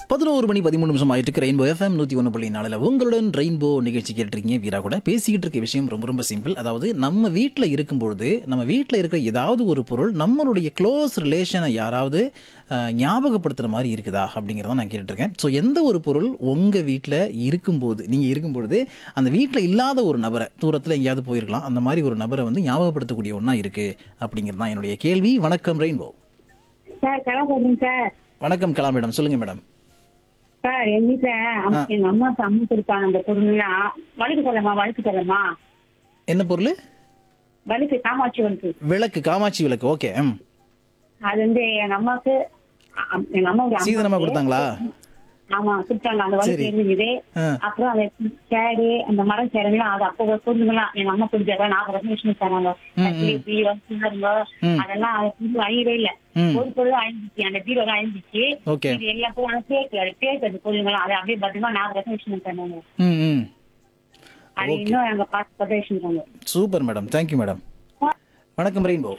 பதினோரு மணி பதிமூணு நிமிஷம் ஆயிட்டு இருக்கு ரெயின்போ எஃப்எம் நூற்றி ஒன்று புள்ளி நாலில் உங்களுடன் ரெயின்போ நிகழ்ச்சி கேட்டிருக்கீங்க வீரா கூட பேசிக்கிட்டு இருக்க விஷயம் ரொம்ப ரொம்ப சிம்பிள் அதாவது நம்ம வீட்டில் இருக்கும்பொழுது நம்ம வீட்டில் இருக்கிற ஏதாவது ஒரு பொருள் நம்மளுடைய க்ளோஸ் ரிலேஷனை யாராவது அஹ், ஞாபகப்படுத்துகிற மாதிரி இருக்குதா அப்படிங்கிறத நான் கேட்டுருக்கேன் ஸோ எந்த ஒரு பொருள் உங்கள் வீட்டில் இருக்கும்போது நீங்கள் இருக்கும்பொழுது அந்த வீட்டில் இல்லாத ஒரு நபரை தூரத்தில் எங்கேயாவது போயிருக்கலாம் அந்த மாதிரி ஒரு நபரை வந்து ஞாபகப்படுத்தக்கூடிய ஒன்றா இருக்குது அப்படிங்கிறது தான் என்னுடைய கேள்வி வணக்கம் ரெயின்போ சார் கலா சொல்லுங்க சார் வணக்கம் கலா மேடம் சொல்லுங்கள் மேடம் சார் எங்க வீட்டுல அம்மா- எங்க அம்மா அம்மா கொடுத்தாங்க அந்த பொருள்லாம் வழுக்கு சொல்லமா வழுக்கு சொல்லமா என்ன பொருள் வழுக்கு காமாட்சி வழுக்கு விளக்கு காமாட்சி விளக்கு ஓகே ம் அது வந்து எங்க அம்மாக்கு அ- எங்க அம்மா சீதனமா கொடுத்தாங்களா ஆமா கொடுத்தாங்க அந்த வழுக்கு சரி. இருந்தது ஆ. அப்புறம் அந்த சேரு அந்த மரம் சேருங்களாம் அது அப்போ பொருளுங்களாம் எங்க அம்மா கொடுத்தாங்க நான் ரெசல்யூஷன் தராங்க பீரோ சிங்கருங்க ம். அதெல்லாம் அது புது அழியவே இல்ல ம். ஒரு பொருள் அழிஞ்சிச்சு அந்த பீரோ அழிஞ்சிச்சு ஓகே இது எல்லாம் போன பேக்கு அது பேக்கு அது பொருளுங்களாம் அதை அப்படியே பத்திரமா நான் ரெசல்யூஷன் தராங்க ம் ம் அது இன்னும் எங்க பார்த்து பிரதேஷன் பண்ணுவோம் சூப்பர் மேடம் தேங்க்யூ மேடம் வணக்கம் ரெயின்போ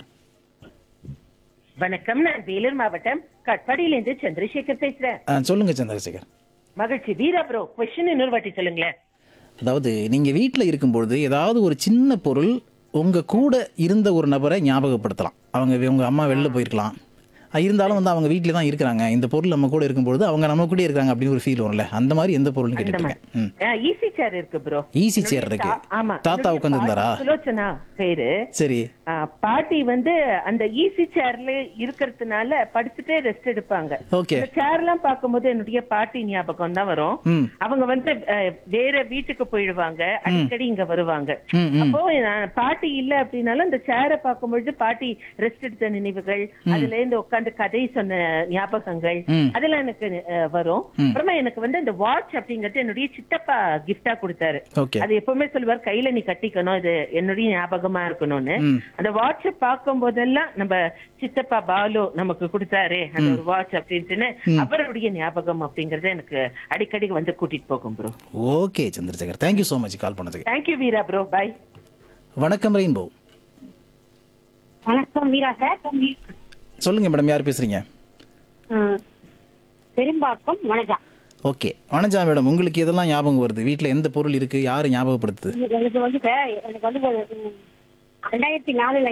வணக்கம் நான் வேலூர் மாவட்டம் கட்பாடியிலிருந்து சந்திரசேகர் பேசுறேன் ஆ சொல்லுங்க சந்திரசேகர் மகிழ்ச்சி வீரா ப்ரோ கொஸ்டின் இன்னொரு வாட்டி சொல்லுங்களேன் அதாவது நீங்கள் வீட்டில் இருக்கும்பொழுது ஏதாவது ஒரு சின்ன பொருள் உங்கள் கூட இருந்த ஒரு நபரை ஞாபகப்படுத்தலாம் அவங்க உங்கள் அம்மா வெளில போயிருக்கலாம் அஹ் இருந்தாலும் வந்து அவங்க வீட்டில் தான் இருக்கிறாங்க இந்த பொருள் நம்ம கூட இருக்கும்பொழுது அவங்க நம்ம கூட இருக்காங்க அப்படின்னு ஒரு ஃபீல் வரும்ல அந்த மாதிரி எந்த பொருள்னு கேட்டுட்டு இருக்கேன் ம் ஈசி சேர் இருக்கு ப்ரோ ஈஸி சேர் இருக்கு ஆமா தாத்தா உட்காந்துருந்தாரா சுலோச்சனா பேரு சரி ஆ, பாட்டி வந்து அந்த ஈசி சேர்ல இருக்கிறதுனால படுத்துட்டே ரெஸ்ட் எடுப்பாங்க ஓகே இந்த சேர் எல்லாம் பார்க்கும்போது என்னுடைய பாட்டி ஞாபகம் தான் வரும் ம் அவங்க வந்து அஹ், வேற வீட்டுக்கு போயிடுவாங்க அடிக்கடி இங்க வருவாங்க ம் ம் அப்போ நான் பாட்டி இல்ல அப்படின்னாலும் அந்த சேரை பார்க்கும்பொழுது பாட்டி ரெஸ்ட் எடுத்த நினைவுகள் அதுல இருந்து உட்கார்ந்து கதை சொன்ன ஞாபகங்கள் ம். அதெல்லாம் எனக்கு அஹ், வரும் அப்புறமா எனக்கு வந்து அந்த வாட்ச் அப்படிங்கறது என்னுடைய சித்தப்பா கிஃப்டா கொடுத்தாரு ஓகே அது எப்பவுமே சொல்லுவார் கையில நீ கட்டிக்கணும் இது என்னுடைய ஞாபகமா இருக்கணும்னு ம் அந்த வாட்ச பார்க்கும் போதெல்லாம் நம்ம சித்தப்பா பாலு நமக்கு கொடுத்தாரே அந்த ஒரு வாட்ச் அப்படின்ட்டுன்னு அவருடைய ஞாபகம் அப்படிங்கறது எனக்கு அடிக்கடி வந்து கூட்டிட்டு போகும் bro okay Chandrasekhar thank you so much call பண்ணதுக்கு தேங்க்யூ வீரா ப்ரோ பை வணக்கம் ரெயின்போ வணக்கம் வீரா சார் சொல்லுங்க மேடம் யார் பேசுறீங்க ம். பெரும்பாக்கம் வணக்கா ஓகே வணஜா மேடம் உங்களுக்கு இதெல்லாம் ஞாபகம் வருது வீட்டில் எந்த பொருள் இருக்கு யார் ஞாபகப்படுத்துது எனக்கு வந்து சார் எனக்கு வந்து ஒரு, ம், ரெண்டாயிரத்தி நாலுல